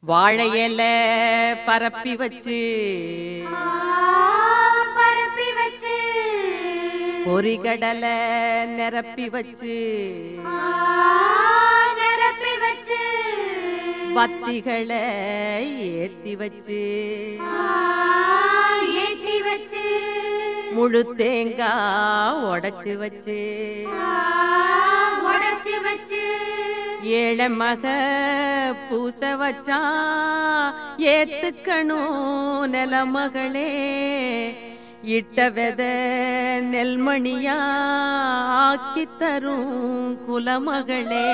வாழையில பரப்பி வச்சு பரப்பி வச்சு பொறிகடலை நிரப்பி வச்சு நிரப்பி வச்சு பத்திகளை ஏத்தி வச்சு ஏத்தி வச்சு முழு தேங்காய் உடைச்சு வச்சு உடைச்சு வச்சு ஏழை மக பூச வச்சா ஏத்துக்கணும் நிலமகளே இட்ட வெத நெல்மணியா ஆக்கி தரும் குலமகளே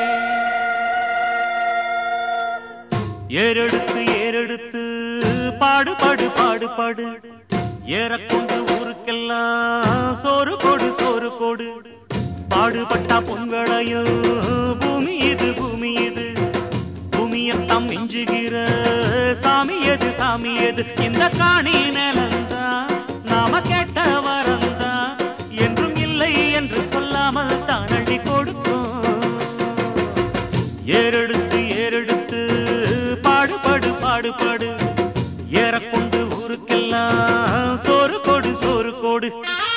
ஏறெடுத்து ஏறெடுத்து பாடு பாடு பாடு பாடு ஏறக்கொண்டு ஊருக்கெல்லாம் சோறு கொடு சோறு கொடு பாடுபட்டா பொங்கலையோ பூமி இது பூமி இது பூமியத்தாம் மிஞ்சுகிற சாமி எது சாமி எது இந்த காணி நிலந்தா நாம கேட்ட வரந்தா என்றும் இல்லை என்று சொல்லாமல் தான் அள்ளி கொடுக்கும் ஏறெடுத்து ஏறெடுத்து பாடுபடு பாடுபடு ஏறக்கொண்டு ஊருக்கெல்லாம் சோறு கொடு சோறு கொடு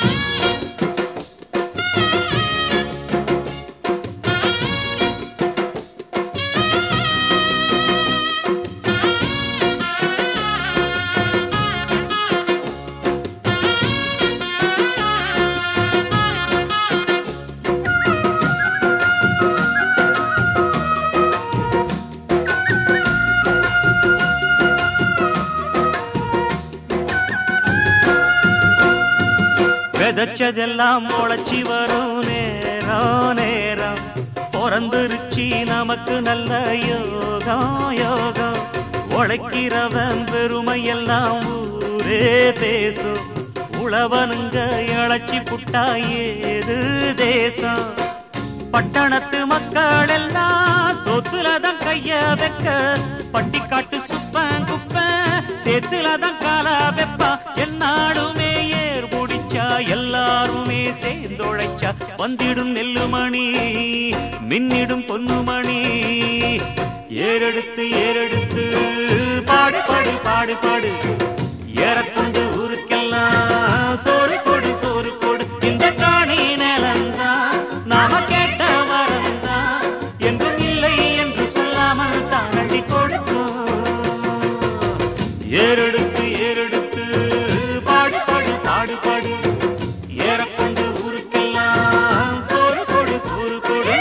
விதைச்சதெல்லாம் முளைச்சி வரும் நேரம் நேரம் பிறந்துருச்சி நமக்கு நல்ல யோகம் யோகம் உழைக்கிறவன் பெருமையெல்லாம் ஊரே பேசும் உழவனுங்க இழைச்சி புட்டா ஏது தேசம் பட்டணத்து மக்கள் எல்லாம் சொத்துல தான் கைய வைக்க பட்டிக்காட்டு சுப்பன் குப்பன் சேத்துல தான் காலா வெப்பா என்னாடுமே ஏர் முடிச்சா எல்லாருமே சேர்ந்தொழைச்சா வந்திடும் நெல்லுமணி மின்னிடும் பொன்னுமணி ஏறெடுத்து ஏறெடுத்து பாடு பாடு பாடு பாடு ஏறக்கொண்டு ஊருக்கெல்லாம் சோறு கொடு சோறு கொடு இந்த காணி நிலந்தா நாம கேட்ட வரந்தா என்றும் இல்லை என்று சொல்லாமல் தான் அள்ளி கொடுக்கும் ஏறெடுத்து ஏறெடுத்து பாடு பாடு பாடு பாடு ஏறக்கொண்டு ஊருக்கெல்லாம் சோறு கொடு சோறு கொடு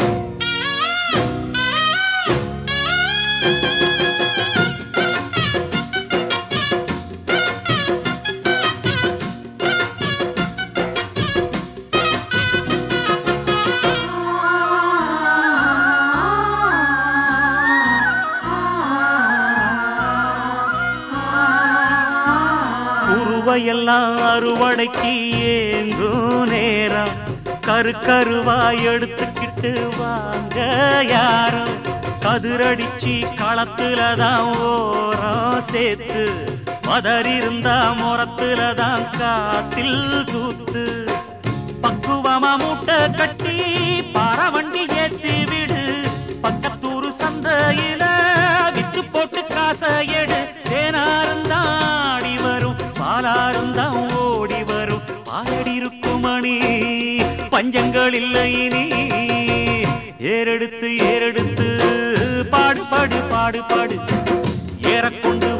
உருவையெல்லாம் அறுவடைக்கு ஏங்கும் நேரம் கரு கருவாய் எடுத்துக்கிட்டு வாங்க யாரும் கதிரடிச்சு களத்துல தான் ஓரம் சேர்த்து மதறிருந்தா முறத்துல தான் காத்தில் கூத்து பக்குவமா மூட்டை கட்டி பாரவண்டி ஏத்தி விடு பக்கத்தூரு சந்தையில வித்து போட்டு காசை எடு தேனாருந்தான் ஆடி வரும் பாலாருந்தான் ஓடி வரும் பாலடி இருக்குமணி பஞ்சங்கள் இல்லை இனி ஏறெடுத்து ஏறெடுத்து பாடு பாடு பாடு பாடு ஏறக்கொண்டு